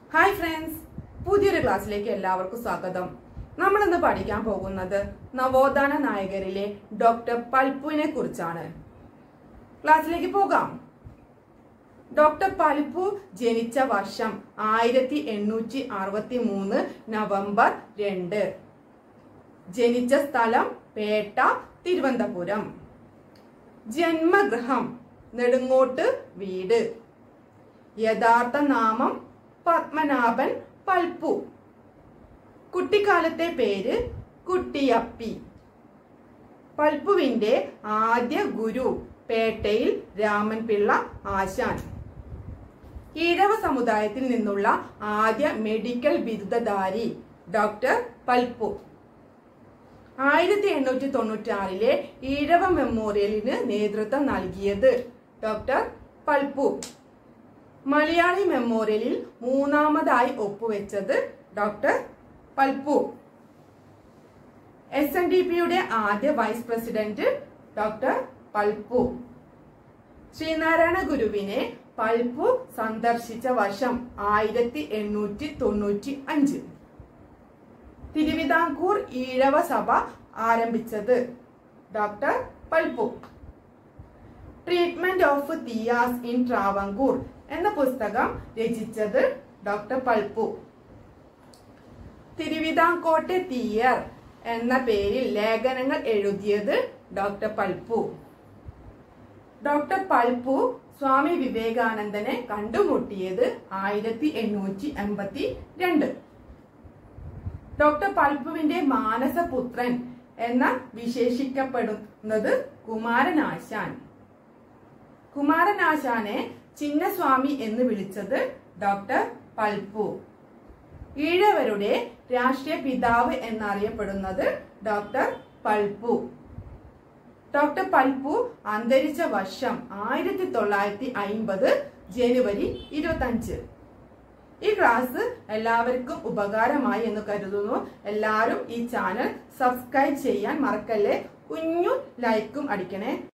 hi friends പുതിയൊരു ക്ലാസ്സിലേക്ക് എല്ലാവർക്കും സ്വാഗതം നമ്മൾ ഇന്ന് പഠിക്കാൻ പോകുന്നത് നവോത്ഥാന നായകരിലെ ഡോക്ടർ പൽപ്പുവിനെ കുറിച്ചാണ് ക്ലാസ്സിലേക്ക് പോകാം ഡോക്ടർ പൽപ്പു ജനിച്ച വർഷം ആയിരത്തി എണ്ണൂറ്റി അറുപത്തി മൂന്ന് നവംബർ രണ്ട് ജനിച്ച സ്ഥലം പേട്ട തിരുവനന്തപുരം ജന്മഗൃഹം നെടുങ്ങോട്ട് വീട് യഥാർത്ഥ നാമം പത്മനാഭൻ പൽപ്പു കുട്ടിക്കാലത്തെ പേര് കുട്ടിയപ്പി പൽപ്പുവിന്റെ ആദ്യ ഗുരു പേട്ടയിൽ രാമൻപിള്ള ആശാൻ ഈഴവ സമുദായത്തിൽ നിന്നുള്ള ആദ്യ മെഡിക്കൽ ബിരുദധാരി ഡോക്ടർ പൽപ്പു ആയിരത്തി എണ്ണൂറ്റി തൊണ്ണൂറ്റി ആറിലെ ഈഴവ മെമ്മോറിയലിന് നേതൃത്വം നൽകിയത് ഡോക്ടർ പൽപ്പു മലയാളി മെമ്മോറിയലിൽ മൂന്നാമതായി ഒപ്പുവെച്ചത് doctor Palpu S N D പിയുടെ ആദ്യ vice president doctor Palpu Sreenarayana ഗുരുവിനെ പൽപ്പു സന്ദർശിച്ച വർഷം ആയിരത്തി എണ്ണൂറ്റി തൊണ്ണൂറ്റി അഞ്ച് തിരുവിതാംകൂർ ഈഴവ സഭ ആരംഭിച്ചത് doctor Palpu treatment of Thiyas in Travancore എന്ന പുസ്തകം രചിച്ചത് ഡോക്ടർ പൽപ്പു തിരുവിതാംകോട്ടെ തീയർ എന്ന പേരിൽ ലേഖനങ്ങൾ എഴുതിയത് ഡോക്ടർ പൽപ്പു ഡോക്ടർ പൽപ്പു സ്വാമി വിവേകാനന്ദനെ കണ്ടുമുട്ടിയത് ആയിരത്തി എണ്ണൂറ്റി എൺപത്തി രണ്ട് ഡോക്ടർ പൽപ്പുവിന്റെ മാനസപുത്രൻ എന്ന വിശേഷിക്കപ്പെടുന്നത് കുമാരനാശാൻ കുമാരനാശാനെ ചിന്നസ്വാമി എന്ന് വിളിച്ചത് ഡോക്ടർ പൽപ്പു ഈഴവരുടെ രാഷ്ട്രീയ പിതാവ് എന്നറിയപ്പെടുന്നത് ഡോക്ടർ പൽപ്പു ഡോക്ടർ പൽപ്പു അന്തരിച്ച വർഷം ആയിരത്തി തൊള്ളായിരത്തി അയിമ്പത് ജനുവരി ഇരുപത്തി അഞ്ച് ഈ ക്ലാസ് എല്ലാവർക്കും ഉപകാരമായി എന്ന് കരുതുന്നു എല്ലാവരും ഈ ചാനൽ സബ്സ്ക്രൈബ് ചെയ്യാൻ മറക്കല്ലേ കുഞ്ഞു ലൈക്കും അടിക്കണേ